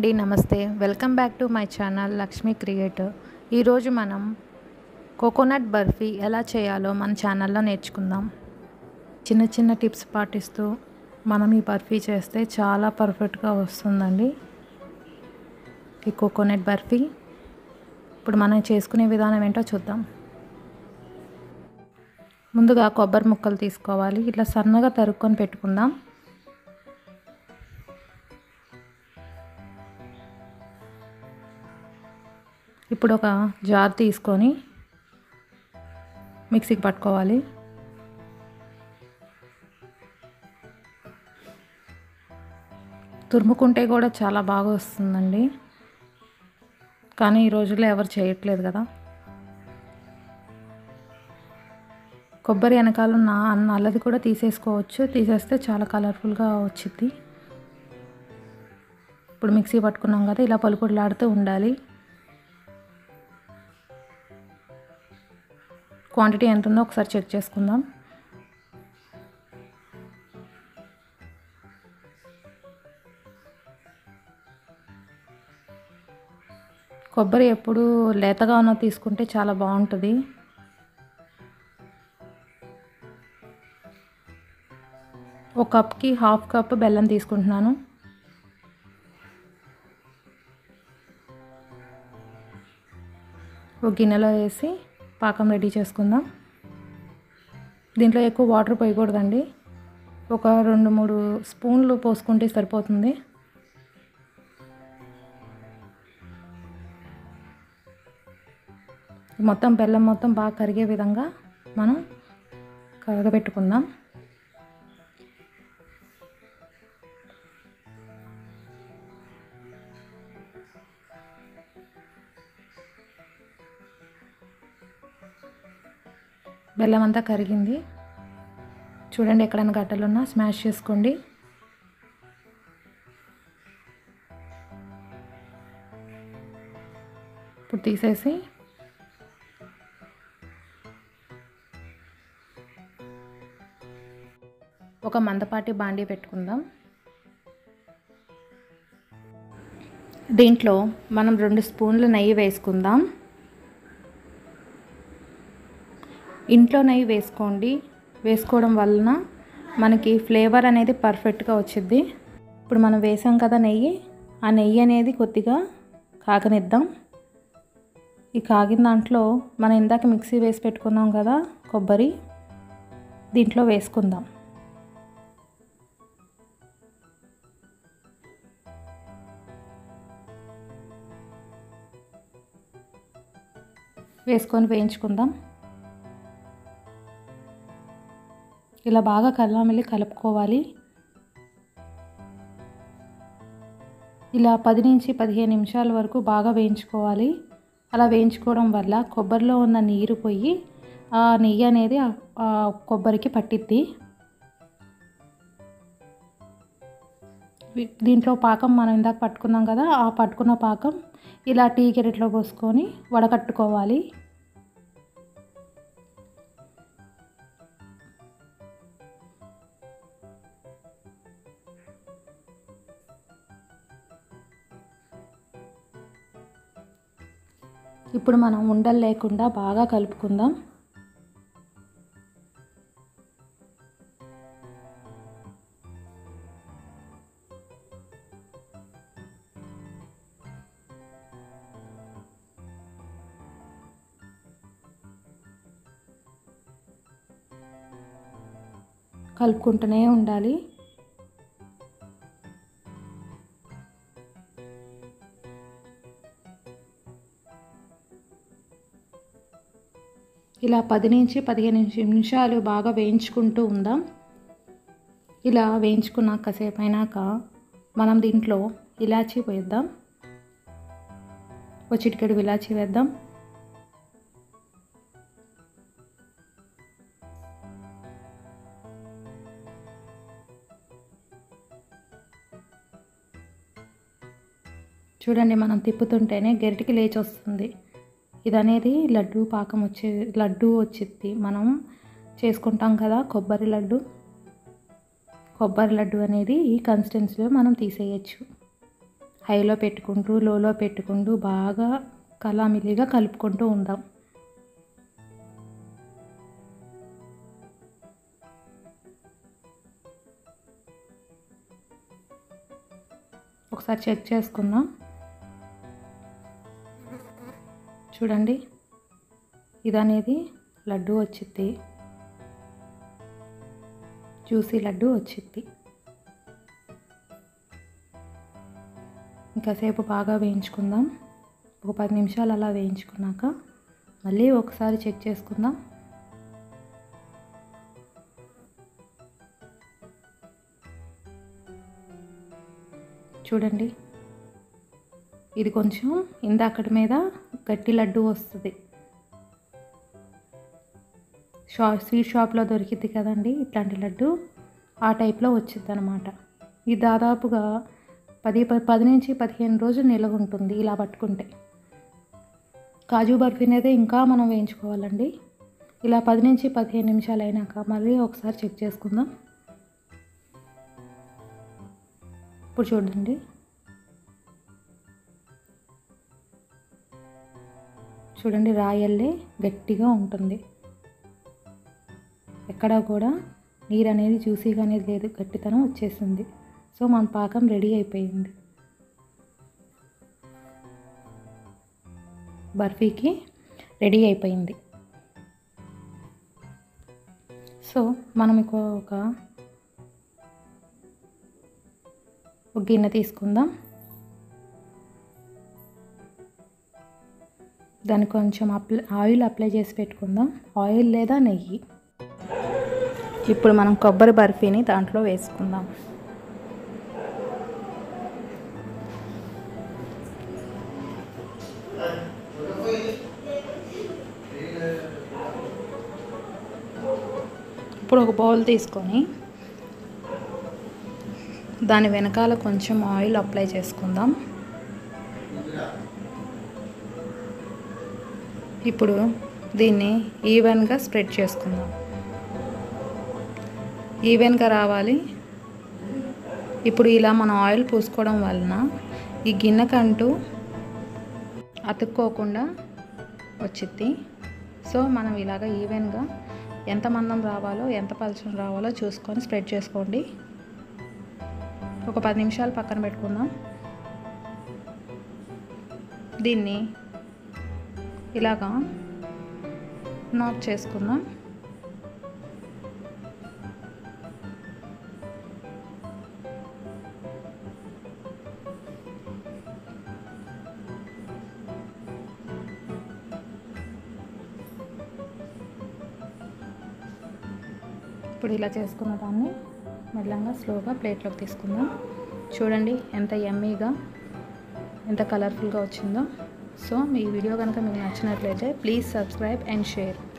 అండి నమస్తే welcome back to my channel Lakshmi creator ఈరోజు మనం కోకోనట్ బర్ఫీ ఎలా చేయాలో మన ఛానల్లో నేర్చుకుందాం చిన్న చిన్న టిప్స్ పాటిస్తూ మనం ఈ బర్ఫీ చేస్తే చాలా పర్ఫెక్ట్గా వస్తుందండి ఈ కోకోనట్ బర్ఫీ ఇప్పుడు మనం చేసుకునే విధానం ఏంటో చూద్దాం ముందుగా కొబ్బరి ముక్కలు తీసుకోవాలి ఇట్లా సన్నగా తరుక్కొని పెట్టుకుందాం ఇప్పుడు ఒక జార్ తీసుకొని మిక్సీకి పట్టుకోవాలి తురుముకుంటే కూడా చాలా బాగా వస్తుందండి కానీ ఈ రోజుల్లో ఎవరు చేయట్లేదు కదా కొబ్బరి వెనకాల ఉన్న నల్లది కూడా తీసేసుకోవచ్చు తీసేస్తే చాలా కలర్ఫుల్గా వచ్చింది ఇప్పుడు మిక్సీ పట్టుకున్నాం కదా ఇలా పలుకుడులాడుతూ ఉండాలి క్వాంటిటీ ఎంత ఉందో ఒకసారి చెక్ చేసుకుందాం కొబ్బరి ఎప్పుడు లేతగా ఉన్న తీసుకుంటే చాలా బాగుంటుంది ఒక కప్కి హాఫ్ కప్ బెల్లం తీసుకుంటున్నాను ఒక గిన్నెలో వేసి పాకం రెడీ చేసుకుందాం దీంట్లో ఎక్కువ వాటర్ పోయకూడదండి ఒక రెండు మూడు స్పూన్లు పోసుకుంటే సరిపోతుంది మొత్తం బెల్లం మొత్తం బాగా కరిగే విధంగా మనం కరగబెట్టుకుందాం బెల్లం అంతా కరిగింది చూడండి ఎక్కడైనా గడ్డలు ఉన్నా స్మాష్ చేసుకోండి ఇప్పుడు తీసేసి ఒక మందపాటి బాండీ పెట్టుకుందాం దీంట్లో మనం రెండు స్పూన్లు నెయ్యి వేసుకుందాం ఇంట్లో నెయ్యి వేసుకోండి వేసుకోవడం వలన మనకి ఫ్లేవర్ అనేది పర్ఫెక్ట్గా వచ్చింది ఇప్పుడు మనం వేసాం కదా నెయ్యి ఆ నెయ్యి అనేది కొద్దిగా కాగనిద్దాం ఈ కాగిన దాంట్లో మనం ఇందాక మిక్సీ వేసి పెట్టుకున్నాం కదా కొబ్బరి దీంట్లో వేసుకుందాం వేసుకొని వేయించుకుందాం ఇలా బాగా కల్లామెల్లి కలుపుకోవాలి ఇలా పది నుంచి పదిహేను నిమిషాల వరకు బాగా వేయించుకోవాలి అలా వేయించుకోవడం వల్ల కొబ్బరిలో ఉన్న నీరు పోయి ఆ నెయ్యి అనేది ఆ కొబ్బరికి పట్టిద్ది దీంట్లో పాకం మనం ఇందాక పట్టుకున్నాం కదా ఆ పట్టుకున్న పాకం ఇలా టీ కెరెట్లో పోసుకొని వడకట్టుకోవాలి ఇప్పుడు మనం ఉండలు లేకుండా బాగా కలుపుకుందాం కలుపుకుంటూనే ఉండాలి ఇలా పది నుంచి పదిహేను నిమిషాలు బాగా వేయించుకుంటూ ఉందాం ఇలా వేయించుకున్నాక కాసేపు అయినాక మనం దీంట్లో ఇలాచీ వేద్దాం ఒక చిటికెడు ఇలాచీ వేద్దాం చూడండి మనం తిప్పుతుంటేనే గరిటికి లేచి వస్తుంది ఇది అనేది లడ్డు పాకం వచ్చే లడ్డు వచ్చింది మనం చేసుకుంటాం కదా కొబ్బరి లడ్డు కొబ్బరి లడ్డు అనేది ఈ కన్సిస్టెన్సీలో మనం తీసేయచ్చు హైలో పెట్టుకుంటూ లోలో పెట్టుకుంటూ బాగా కలామిలిగా కలుపుకుంటూ ఉందాం ఒకసారి చెక్ చేసుకుందాం చూడండి ఇది అనేది లడ్డు వచ్చింది జ్యూసీ లడ్డు వచ్చింది ఇంకాసేపు బాగా వేయించుకుందాం ఒక పది నిమిషాలు అలా వేయించుకున్నాక మళ్ళీ ఒకసారి చెక్ చేసుకుందాం చూడండి ఇది కొంచెం ఇందాకటి మీద గట్టి లడ్డు వస్తుంది షా స్వీట్ షాప్లో దొరికిద్ది కదండి ఇట్లాంటి లడ్డు ఆ టైప్లో వచ్చింది అనమాట ఇది దాదాపుగా పది పది నుంచి పదిహేను రోజులు నిలవ ఉంటుంది ఇలా పట్టుకుంటే కాజు బర్ఫీని అయితే ఇంకా మనం వేయించుకోవాలండి ఇలా పది నుంచి పదిహేను నిమిషాలు అయినాక మళ్ళీ ఒకసారి చెక్ చేసుకుందాం ఇప్పుడు చూడండి చూడండి రాయల్లే గట్టిగా ఉంటుంది ఎక్కడ కూడా నీరు అనేది జ్యూసీగా అనేది లేదు గట్టితనం వచ్చేసింది సో మన పాకం రెడీ అయిపోయింది బర్ఫీకి రెడీ అయిపోయింది సో మనం ఇంకో ఒక ఒక గిన్నె తీసుకుందాం దానికి కొంచెం అప్లై ఆయిల్ అప్లై చేసి పెట్టుకుందాం ఆయిల్ లేదా నెయ్యి ఇప్పుడు మనం కొబ్బరి బర్ఫీని దాంట్లో వేసుకుందాం ఇప్పుడు ఒక బౌల్ తీసుకొని దాని వెనకాల కొంచెం ఆయిల్ అప్లై చేసుకుందాం ఇప్పుడు దీన్ని ఈవెన్గా స్ప్రెడ్ చేసుకుందాం ఈవెన్గా రావాలి ఇప్పుడు ఇలా మనం ఆయిల్ పూసుకోవడం వలన ఈ గిన్నెకంటూ అతుక్కోకుండా వచ్చిద్ది సో మనం ఇలాగ ఈవెన్గా ఎంత మందం రావాలో ఎంత పలచం రావాలో చూసుకొని స్ప్రెడ్ చేసుకోండి ఒక పది నిమిషాలు పక్కన పెట్టుకుందాం దీన్ని ఇలాగా నాట్ చేసుకుందాం ఇప్పుడు ఇలా చేసుకున్న దాన్ని మెల్లంగా స్లోగా ప్లేట్లోకి తీసుకుందాం చూడండి ఎంత ఎమ్మీగా ఎంత కలర్ఫుల్గా వచ్చిందో సో మీ వీడియో కనుక మీకు నచ్చినట్లయితే ప్లీజ్ సబ్స్క్రైబ్ అండ్ షేర్